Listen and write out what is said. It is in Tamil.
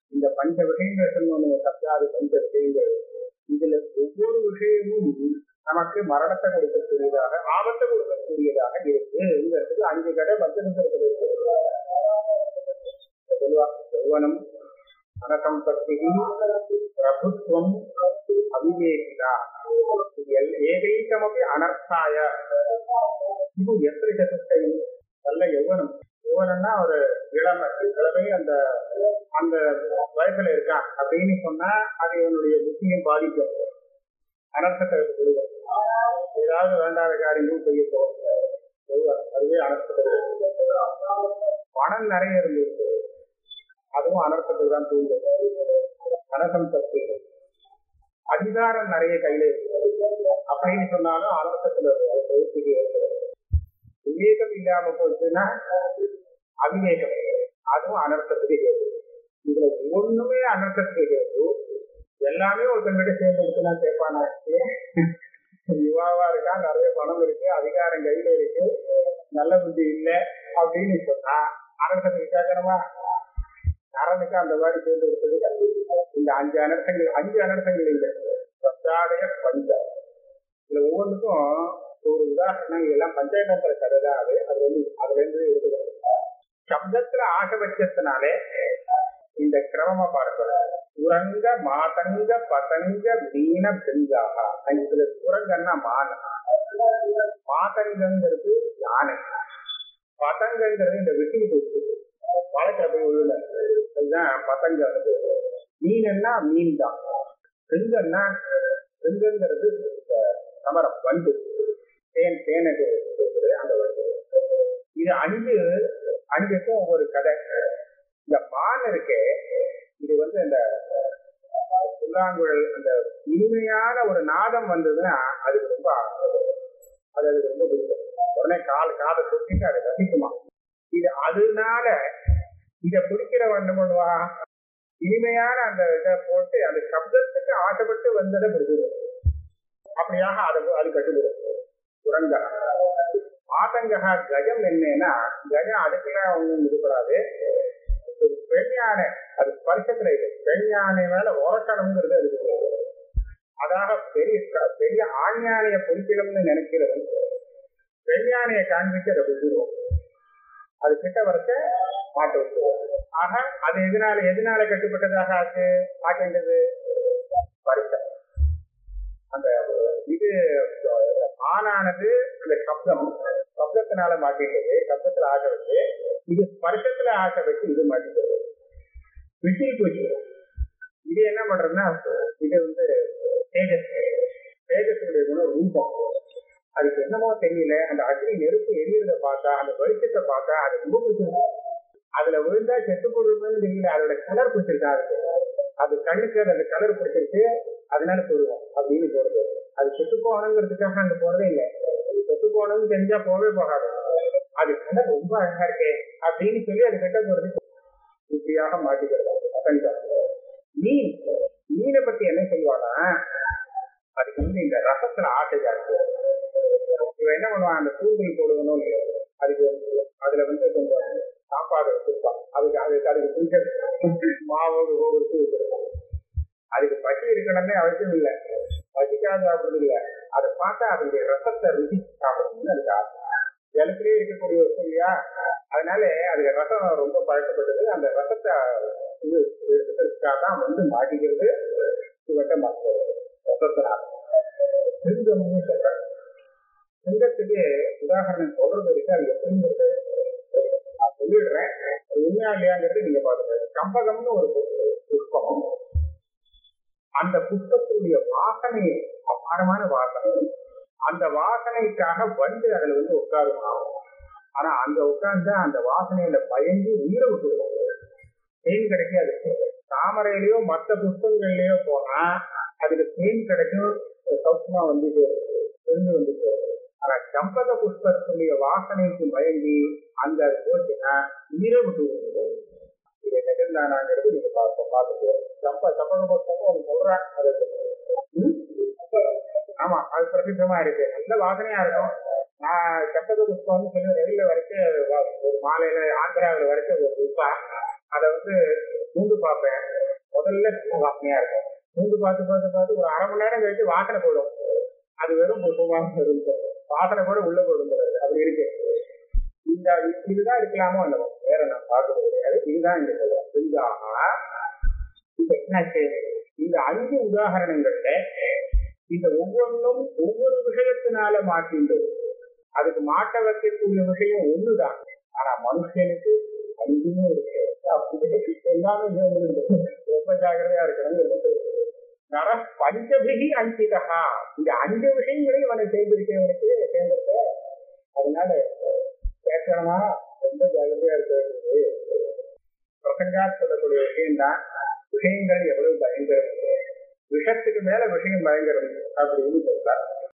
இந்த பஞ்ச விஷயங்கள் சொன்னோம் சப்தாதி பஞ்ச விஷயங்கள் இதுல ஒவ்வொரு விஷயமும் நமக்கு மரணத்தை கொடுக்கக்கூடியதாக ஆபத்தை கொடுக்கக்கூடியதாக இருக்குங்கிறதுக்கு அஞ்சு கடை பஞ்சபுத்திரத்தில் இருக்கு யௌவனம் அனசம்பத்தி பிரபுத்வம் அவிவேகிதா ஏகைக்கமப்பி அனர்த்தாய இது எப்படி சதுர்த்தை நல்ல யௌவனம் யௌவனம்னா ஒரு இளமை இளமை அந்த அந்த வயசுல இருக்கான் அப்படின்னு சொன்னா அது என்னுடைய புத்தியும் பாதிக்கும் அனர்த்தத்தை கொடுக்கும் ஏதாவது வேண்டாத காரியங்களும் செய்ய போகும் அதுவே அனர்த்தத்தை பணம் நிறைய இருந்துச்சு அதுவும் அனர்த்தத்துக்கு தான் தூண்டும் அனர்த்தம் சக்தி அதிகாரம் நிறைய கையில இருக்கு அப்படின்னு சொன்னாலும் அனர்த்தத்துல இருக்கு விவேகம் இல்லாம போச்சுன்னா அவிவேகம் அதுவும் அனர்த்தத்துக்கு கேட்டு இதுல ஒண்ணுமே அனர்த்தத்துக்கு கேட்டு எல்லாமே ஒருத்தங்கிட்ட சேர்ந்து இருக்குன்னா கேட்பானா யுவாவா இருக்கா நிறைய பணம் இருக்கு அதிகாரம் கையில இருக்கு நல்ல புத்தி இல்லை அப்படின்னு சொன்னா அனர்த்தத்துக்கு கேட்கணுமா நரனுக்கு அந்த மாதிரி சேர்ந்து இருக்குது இந்த அஞ்சு அனர்த்தங்கள் அஞ்சு அனர்த்தங்கள் இல்லை பத்தாடைய பஞ்ச இதுல ஒவ்வொன்றுக்கும் ஒரு உதாரணம் இதெல்லாம் பஞ்சாயத்துல கதை தான் அது அது வந்து அதுல இருந்து எடுத்துக்கிறது சப்தத்துல ஆக வச்சதுனாலே இந்த கிரமமா பார்க்கிறார் சுரங்க மாதங்க பதங்க மீன பிரிஞ்சாக இதுல சுரங்கன்னா மான மாதங்கங்கிறது யானை பதங்கங்கிறது இந்த வெட்டி போச்சு வழக்கில போய் விழுல அதுதான் பதங்க வந்து மீன்னா மீன் தான் பிருங்கன்னா பிருங்கங்கிறது சமரம் வண்டு தேன் தேனது அந்த வண்டு இது அஞ்சு அஞ்சுக்கும் ஒவ்வொரு கதை இந்த மான் இருக்கே இது வந்து அந்த புல்லாங்குழல் அந்த இனிமையான ஒரு நாதம் வந்ததுன்னா அதுக்கு ரொம்ப அது அதுக்கு ரொம்ப பிடிக்கும் உடனே கால் காதை சுட்டிட்டு அதை ரசிக்குமா இது அதனால இத பிடிக்கிற என்ன பண்ணுவா இனிமையான அந்த இதை போட்டு அந்த சப்தத்துக்கு ஆசைப்பட்டு வந்ததை பிடிச்சிடும் அப்படியாக அதை அது கட்டுவிடும் சுரங்க ஆதங்கா கஜம் என்னன்னா கஜம் அதுக்கெல்லாம் ஒண்ணும் இதுபடாது பெண் யானை அது ஸ்பர்சத்துல இல்லை பெண் யானை மேல உரக்கணுங்கிறது அதுக்கு அதாக பெரிய பெரிய ஆண் யானையை பிடிக்கணும்னு நினைக்கிறது பெண் யானையை காண்பிச்சு அதை விட்டுருவோம் அது கிட்ட வரச்ச மாட்ட விட்டுருவோம் ஆக அது எதனால எதனால கட்டுப்பட்டதாக ஆச்சு ஆகின்றது பரிசம் அந்த இது ஆணானது அந்த சப்தம் சப்தத்தினால மாட்டிட்டது சப்தத்துல ஆசை வச்சு இது ஸ்பர்சத்துல ஆசை வச்சு இது மாட்டிட்டது விட்டி போச்சு இது என்ன பண்றதுன்னா இது வந்து தேஜஸ் தேஜஸுடைய குணம் ரூபம் அதுக்கு என்னமோ தெரியல அந்த அக்னி நெருப்பு எரியறத பார்த்தா அந்த வெளிச்சத்தை பார்த்தா அது ரொம்ப பிடிச்சிருக்கு அதுல விழுந்தா செத்து போடுறதுன்னு தெரியல அதோட கலர் பிடிச்சிருக்கா அதுக்கு அது கண்ணுக்கு அந்த கலர் பிடிச்சிருக்கு அதனால போடுவோம் அப்படின்னு போடுது அது செத்து போகணுங்கிறதுக்காக அங்க போறதே இல்லை செத்து போகணும்னு தெரிஞ்சா போகவே போகாது அது கலர் ரொம்ப அழகா இருக்கே அப்படின்னு சொல்லி அது கிட்ட போறது இப்படியாக மாட்டிக்கிறது மீன் மீனை பத்தி என்ன சொல்லுவானா அதுக்கு வந்து இந்த ரசத்துல ஆசை ஜாஸ்தி இவன் என்ன பண்ணுவான் அந்த தூண்டில் போடுவனும் இல்லையோ அதுக்கு அதுல வந்து கொஞ்சம் சாப்பாடு வச்சிருப்பான் அதுக்கு அதுக்கு அதுக்கு பிடிச்ச மாவோடு ஒவ்வொரு வச்சிருப்பான் அதுக்கு பசி இருக்கணும்னே அவசியம் இல்லை பசிக்காது சாப்பிடுறது இல்லை அதை பார்த்தா அதனுடைய ரசத்தை ருசி சாப்பிடணும்னு அதுக்கு ஆசை ஜலத்திலே இருக்கக்கூடிய ஒரு இல்லையா அதனால அதுக்கு ரசம் ரொம்ப பழக்கப்பட்டது அந்த ரசத்தை இது எடுத்துக்கிறதுக்காக தான் வந்து மாட்டிக்கிறது இவட்ட மாற்றுறது ரசத்தினால் சிங்கம்னு சொல்றாங்க சிங்கத்துக்கு உதாரணம் சொல்றது இருக்கு அது எப்படிங்கிறது நான் சொல்லிடுறேன் உண்மையா இல்லையாங்கிறது நீங்க பாருங்க கம்பகம்னு ஒரு புஷ்பம் அந்த புஷ்பத்துடைய வாசனை அபாரமான வாசனை அந்த வாசனைக்காக வந்து அதுல வந்து உட்காருமா ஆனா அங்க உட்கார்ந்து அந்த வாசனையில பயந்து உயிரை விட்டுருவோம் தேன் கிடைக்காது தாமரையிலயோ மற்ற புஷ்பங்கள்லயோ போனா அதுக்கு தேன் கிடைக்கும் சௌக்கியமா வந்து தெரிஞ்சு வந்து ஆனா சம்பக புஷ்பத்துடைய வாசனைக்கு மயங்கி அங்க அது போச்சுன்னா உயிரை விட்டு விட்டுருவோம் இதை நிகழ்ந்தானாங்கிறது நீங்க பார்க்க பார்த்துட்டு சம்ப சம்பக புஷ்பம் அவங்க சொல்றாங்க ஆமா அது பிரசித்தமா இருக்கு நல்ல வாசனையா இருக்கும் நான் சம்பக புஷ்பம்னு சொல்லி வெளியில வரைக்கும் ஒரு மாலையில ஆந்திராவில் வரைக்கும் ஒரு புஷ்பா அதை வந்து மூந்து பார்ப்பேன் முதல்ல வாசனையா இருக்கும் மூந்து பார்த்து பார்த்து பார்த்து ஒரு அரை மணி நேரம் கழிச்சு வாசனை போடும் அது வெறும் புஷ்பமாக இருக்கும் வாசனை கூட உள்ள போடும் அப்படி இருக்கு இந்த இதுதான் இருக்கலாமோ அந்த வேற நான் பார்த்தது கிடையாது இதுதான் இந்த இதுதாக இப்ப என்னாச்சு இந்த அஞ்சு உதாரணங்கள்ல இந்த ஒவ்வொன்றும் ஒவ்வொரு விஷயத்தினால மாற்றின்றது அதுக்கு மாட்ட வைக்கக்கூடிய விஷயம் ஒண்ணுதான் ஆனா மனுஷனுக்கு அஞ்சுமே இருக்கு அப்படி எல்லாமே சேர்ந்திருக்கு. ரொம்ப ஜாகிரதையா இருக்கணும் நர பஞ்சபிகி அஞ்சிதா இந்த அஞ்சு விஷயங்களையும் அவனை சேர்ந்திருக்கவனுக்கு சேர்ந்திருக்க அதனால கேட்கணுமா ரொம்ப ஜாகிரதையா இருக்க வேண்டியது பிரசங்கா சொல்லக்கூடிய விஷயம்தான் விஷயங்கள் எவ்வளவு பயங்கரம் விஷத்துக்கு மேல விஷயம் பயங்கரம் அப்படின்னு சொல்றாங்க